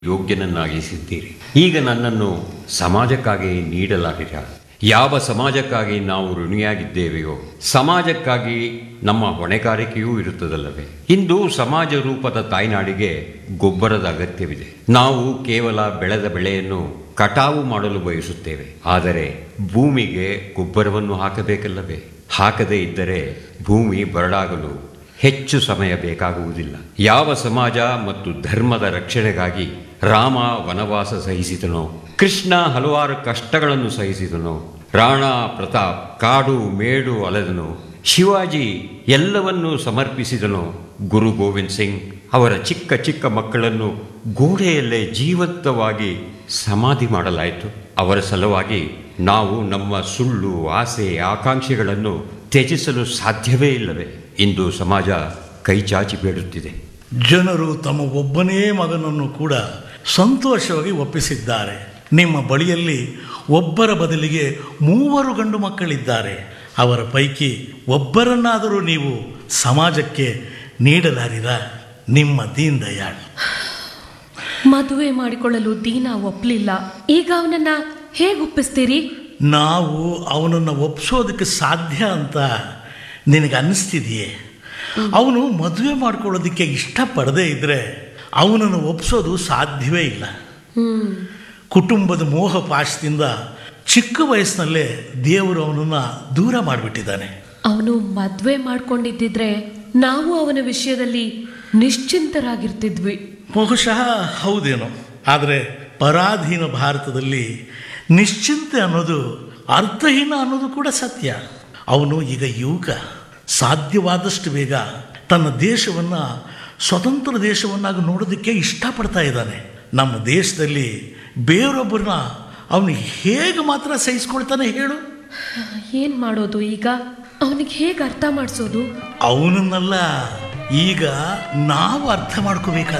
ಯೋಗ್ಯನನ್ನಾಗಿಸಿದ್ದೀರಿ ಈಗ ನನ್ನನ್ನು ಸಮಾಜಕ್ಕಾಗಿ ನೀಡಲಾಗಿರ ಯಾವ ಸಮಾಜಕ್ಕಾಗಿ ನಾವು ಋಣಿಯಾಗಿದ್ದೇವೆಯೋ ಸಮಾಜಕ್ಕಾಗಿ ನಮ್ಮ ಹೊಣೆಗಾರಿಕೆಯೂ ಇರುತ್ತದಲ್ಲವೇ ಇಂದು ಸಮಾಜ ರೂಪದ ತಾಯ್ನಾಡಿಗೆ ಗೊಬ್ಬರದ ಅಗತ್ಯವಿದೆ ನಾವು ಕೇವಲ ಬೆಳೆದ ಬೆಳೆಯನ್ನು ಕಟಾವು ಮಾಡಲು ಬಯಸುತ್ತೇವೆ ಆದರೆ ಭೂಮಿಗೆ ಗೊಬ್ಬರವನ್ನು ಹಾಕಬೇಕಲ್ಲವೇ ಹಾಕದೇ ಇದ್ದರೆ ಭೂಮಿ ಬರಡಾಗಲು ಹೆಚ್ಚು ಸಮಯ ಬೇಕಾಗುವುದಿಲ್ಲ ಯಾವ ಸಮಾಜ ಮತ್ತು ಧರ್ಮದ ರಕ್ಷಣೆಗಾಗಿ ರಾಮ ವನವಾಸ ಸಹಿಸಿದನೋ ಕೃಷ್ಣ ಹಲವಾರು ಕಷ್ಟಗಳನ್ನು ಸಹಿಸಿದನೋ ರಾಣಾ ಪ್ರತಾಪ್ ಕಾಡು ಮೇಡು ಅಲೆದನು ಶಿವಾಜಿ ಎಲ್ಲವನ್ನೂ ಸಮರ್ಪಿಸಿದನೋ ಗುರು ಗೋವಿಂದ್ ಸಿಂಗ್ ಅವರ ಚಿಕ್ಕ ಚಿಕ್ಕ ಮಕ್ಕಳನ್ನು ಗೋಡೆಯಲ್ಲೇ ಜೀವಂತವಾಗಿ ಸಮಾಧಿ ಮಾಡಲಾಯಿತು ಅವರ ಸಲುವಾಗಿ ನಾವು ನಮ್ಮ ಸುಳ್ಳು ಆಸೆ ಆಕಾಂಕ್ಷೆಗಳನ್ನು ತ್ಯಜಿಸಲು ಸಾಧ್ಯವೇ ಇಲ್ಲವೇ ಇಂದು ಸಮಾಜ ಕೈಚಾಚಿ ಬೇಡುತ್ತಿದೆ ಜನರು ತಮ್ಮ ಒಬ್ಬನೇ ಮಗನನ್ನು ಕೂಡ ಸಂತೋಷವಾಗಿ ಒಪ್ಪಿಸಿದ್ದಾರೆ ನಿಮ್ಮ ಬಳಿಯಲ್ಲಿ ಒಬ್ಬರ ಬದಲಿಗೆ ಮೂವರು ಗಂಡು ಮಕ್ಕಳಿದ್ದಾರೆ ಅವರ ಪೈಕಿ ಒಬ್ಬರನ್ನಾದರೂ ನೀವು ಸಮಾಜಕ್ಕೆ ನೀಡಲಾರಿರ ನಿಮ್ಮ ದೀನ್ ದಯಾಳ್ ಮದುವೆ ಮಾಡಿಕೊಳ್ಳಲು ದೀನಾ ಒಪ್ಪಲಿಲ್ಲ ಈಗ ಅವನನ್ನ ಹೇಗೆ ಒಪ್ಪಿಸ್ತೀರಿ ನಾವು ಅವನನ್ನು ಒಪ್ಸೋದಕ್ಕೆ ಸಾಧ್ಯ ಅಂತ ನಿನಗೆ ಅನ್ನಿಸ್ತಿದೆಯೇ ಅವನು ಮದುವೆ ಮಾಡ್ಕೊಳ್ಳೋದಕ್ಕೆ ಇಷ್ಟಪಡದೇ ಇದ್ದರೆ ಅವನನ್ನು ಒಪ್ಸೋದು ಸಾಧ್ಯವೇ ಇಲ್ಲ ಹ್ಮ್ ಕುಟುಂಬದ ಮೋಹ ಪಾಶದಿಂದ ಚಿಕ್ಕ ವಯಸ್ಸಿನಲ್ಲೇ ದೇವರು ಅವನನ್ನು ದೂರ ಮಾಡಿಬಿಟ್ಟಿದ್ದಾನೆ ಅವನು ಮದ್ವೆ ಮಾಡ್ಕೊಂಡಿದ್ದಿದ್ರೆ ನಾವು ಅವನ ವಿಷಯದಲ್ಲಿ ನಿಶ್ಚಿಂತರಾಗಿರ್ತಿದ್ವಿ ಬಹುಶಃ ಹೌದೇನೋ ಆದರೆ ಪರಾಧೀನ ಭಾರತದಲ್ಲಿ ನಿಶ್ಚಿಂತೆ ಅನ್ನೋದು ಅರ್ಥಹೀನ ಅನ್ನೋದು ಕೂಡ ಸತ್ಯ ಅವನು ಈಗ ಯುವಕ ಸಾಧ್ಯವಾದಷ್ಟು ಬೇಗ ತನ್ನ ದೇಶವನ್ನು ಸ್ವತಂತ್ರ ದೇಶವನ್ನಾಗಿ ನೋಡೋದಕ್ಕೆ ಇಷ್ಟಪಡ್ತಾ ಇದ್ದಾನೆ ನಮ್ಮ ದೇಶದಲ್ಲಿ ಬೇರೊಬ್ಬರನ್ನ ಅವನು ಹೇಗೆ ಮಾತ್ರ ಸಹಿಸ್ಕೊಳ್ತಾನೆ ಹೇಳು ಏನ್ ಮಾಡೋದು ಈಗ ಅವನಿಗೆ ಹೇಗೆ ಅರ್ಥ ಮಾಡಿಸೋದು ಅವನನ್ನೆಲ್ಲ ಈಗ ನಾವು ಅರ್ಥ ಮಾಡ್ಕೋಬೇಕಾದ